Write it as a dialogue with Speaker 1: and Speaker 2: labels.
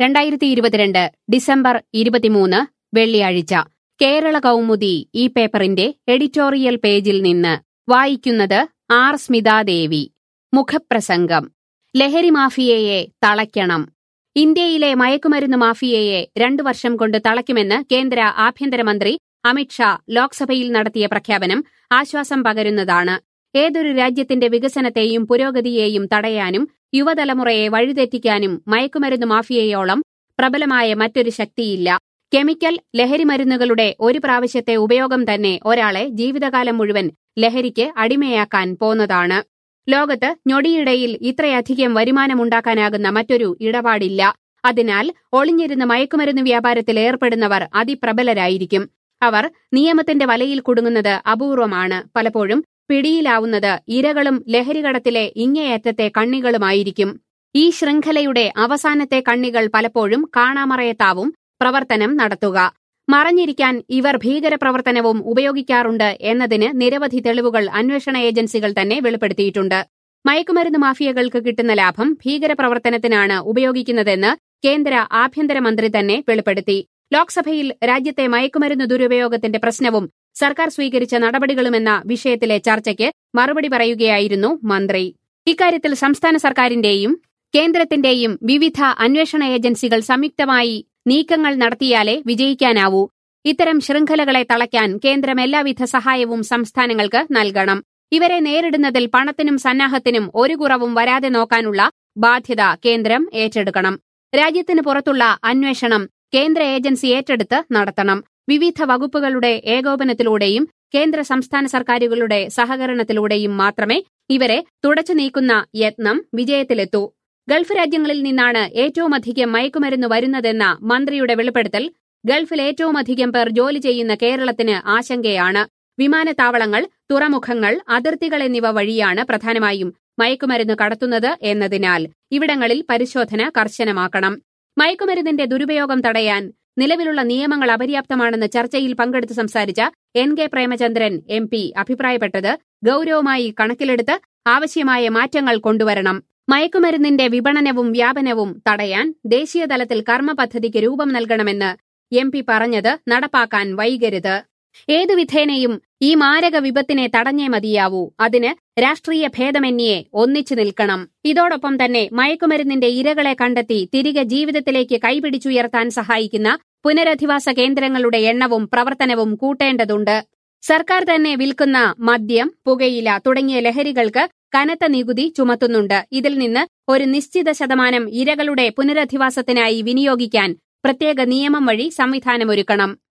Speaker 1: രണ്ടായിരത്തി ഇരുപത്തിരണ്ട് ഡിസംബർ ഇരുപത്തിമൂന്ന് വെള്ളിയാഴ്ച കേരള കൗമുദി ഈ പേപ്പറിന്റെ എഡിറ്റോറിയൽ പേജിൽ നിന്ന് വായിക്കുന്നത് ആർ സ്മിതാദേവി മുഖപ്രസംഗം ലഹരി മാഫിയയെ തളയ്ക്കണം ഇന്ത്യയിലെ മയക്കുമരുന്ന് മാഫിയയെ രണ്ടു വർഷം കൊണ്ട് തളയ്ക്കുമെന്ന് കേന്ദ്ര ആഭ്യന്തരമന്ത്രി അമിത്ഷാ ലോക്സഭയിൽ നടത്തിയ പ്രഖ്യാപനം ആശ്വാസം പകരുന്നതാണ് ഏതൊരു രാജ്യത്തിന്റെ വികസനത്തെയും പുരോഗതിയെയും തടയാനും യുവതലമുറയെ വഴിതെറ്റിക്കാനും മയക്കുമരുന്ന് മാഫിയയോളം പ്രബലമായ മറ്റൊരു ശക്തിയില്ല കെമിക്കൽ ലഹരിമരുന്നുകളുടെ ഒരു പ്രാവശ്യത്തെ ഉപയോഗം തന്നെ ഒരാളെ ജീവിതകാലം മുഴുവൻ ലഹരിക്ക് അടിമയാക്കാൻ പോന്നതാണ് ലോകത്ത് ഞൊടിയിടയിൽ ഇത്രയധികം വരുമാനമുണ്ടാക്കാനാകുന്ന മറ്റൊരു ഇടപാടില്ല അതിനാൽ ഒളിഞ്ഞിരുന്ന് മയക്കുമരുന്ന് വ്യാപാരത്തിൽ ഏർപ്പെടുന്നവർ അതിപ്രബലരായിരിക്കും അവർ നിയമത്തിന്റെ വലയിൽ കുടുങ്ങുന്നത് അപൂർവമാണ് പലപ്പോഴും പിടിയിലാവുന്നത് ഇരകളും ലഹരികടത്തിലെ ഇങ്ങേയറ്റത്തെ കണ്ണികളുമായിരിക്കും ഈ ശൃംഖലയുടെ അവസാനത്തെ കണ്ണികൾ പലപ്പോഴും കാണാമറയത്താവും പ്രവർത്തനം നടത്തുക മറഞ്ഞിരിക്കാൻ ഇവർ ഭീകരപ്രവർത്തനവും ഉപയോഗിക്കാറുണ്ട് എന്നതിന് നിരവധി തെളിവുകൾ അന്വേഷണ ഏജൻസികൾ തന്നെ വെളിപ്പെടുത്തിയിട്ടുണ്ട് മയക്കുമരുന്ന് മാഫിയകൾക്ക് കിട്ടുന്ന ലാഭം ഭീകരപ്രവർത്തനത്തിനാണ് ഉപയോഗിക്കുന്നതെന്ന് കേന്ദ്ര ആഭ്യന്തരമന്ത്രി തന്നെ വെളിപ്പെടുത്തി ലോക്സഭയിൽ രാജ്യത്തെ മയക്കുമരുന്ന് ദുരുപയോഗത്തിന്റെ പ്രശ്നവും സർക്കാർ സ്വീകരിച്ച നടപടികളുമെന്ന വിഷയത്തിലെ ചർച്ചയ്ക്ക് മറുപടി പറയുകയായിരുന്നു മന്ത്രി ഇക്കാര്യത്തിൽ സംസ്ഥാന സർക്കാരിന്റെയും കേന്ദ്രത്തിന്റെയും വിവിധ അന്വേഷണ ഏജൻസികൾ സംയുക്തമായി നീക്കങ്ങൾ നടത്തിയാലേ വിജയിക്കാനാവൂ ഇത്തരം ശൃംഖലകളെ തളയ്ക്കാൻ കേന്ദ്രം എല്ലാവിധ സഹായവും സംസ്ഥാനങ്ങൾക്ക് നൽകണം ഇവരെ നേരിടുന്നതിൽ പണത്തിനും സന്നാഹത്തിനും ഒരു കുറവും വരാതെ നോക്കാനുള്ള ബാധ്യത കേന്ദ്രം ഏറ്റെടുക്കണം രാജ്യത്തിന് പുറത്തുള്ള അന്വേഷണം കേന്ദ്ര ഏജൻസി ഏറ്റെടുത്ത് നടത്തണം വിവിധ വകുപ്പുകളുടെ ഏകോപനത്തിലൂടെയും കേന്ദ്ര സംസ്ഥാന സർക്കാരുകളുടെ സഹകരണത്തിലൂടെയും മാത്രമേ ഇവരെ തുടച്ചു നീക്കുന്ന യത്നം വിജയത്തിലെത്തൂ ഗൾഫ് രാജ്യങ്ങളിൽ നിന്നാണ് ഏറ്റവുമധികം മയക്കുമരുന്ന് വരുന്നതെന്ന മന്ത്രിയുടെ വെളിപ്പെടുത്തൽ ഗൾഫിൽ ഏറ്റവുമധികം പേർ ജോലി ചെയ്യുന്ന കേരളത്തിന് ആശങ്കയാണ് വിമാനത്താവളങ്ങൾ തുറമുഖങ്ങൾ അതിർത്തികൾ എന്നിവ വഴിയാണ് പ്രധാനമായും മയക്കുമരുന്ന് കടത്തുന്നത് എന്നതിനാൽ ഇവിടങ്ങളിൽ പരിശോധന കർശനമാക്കണം മയക്കുമരുന്നിന്റെ ദുരുപയോഗം തടയാൻ നിലവിലുള്ള നിയമങ്ങൾ അപര്യാപ്തമാണെന്ന് ചർച്ചയിൽ പങ്കെടുത്ത് സംസാരിച്ച N K Premachandran M P അഭിപ്രായപ്പെട്ടത് ഗൌരവമായി കണക്കിലെടുത്ത് ആവശ്യമായ മാറ്റങ്ങൾ കൊണ്ടുവരണം മയക്കുമരുന്നിന്റെ വിപണനവും വ്യാപനവും തടയാൻ ദേശീയതലത്തിൽ കർമ്മ പദ്ധതിക്ക് രൂപം നൽകണമെന്ന് എം പി പറഞ്ഞത് നടപ്പാക്കാൻ വൈകരുത് ഏതു വിധേനയും ഈ മാരക വിപത്തിനെ തടഞ്ഞേ മതിയാവൂ അതിന് രാഷ്ട്രീയ ഭേദമന്യേ ഒന്നിച്ചു നിൽക്കണം ഇതോടൊപ്പം തന്നെ മയക്കുമരുന്നിന്റെ ഇരകളെ കണ്ടെത്തി തിരികെ ജീവിതത്തിലേക്ക് കൈപിടിച്ചുയർത്താൻ സഹായിക്കുന്ന പുനരധിവാസ കേന്ദ്രങ്ങളുടെ എണ്ണവും പ്രവർത്തനവും കൂട്ടേണ്ടതുണ്ട് സർക്കാർ തന്നെ വിൽക്കുന്ന മദ്യം പുകയില തുടങ്ങിയ ലഹരികൾക്ക് കനത്ത നികുതി ചുമത്തുന്നുണ്ട് ഇതിൽ നിന്ന് ഒരു നിശ്ചിത ശതമാനം ഇരകളുടെ പുനരധിവാസത്തിനായി വിനിയോഗിക്കാൻ പ്രത്യേക നിയമം വഴി സംവിധാനമൊരുക്കണം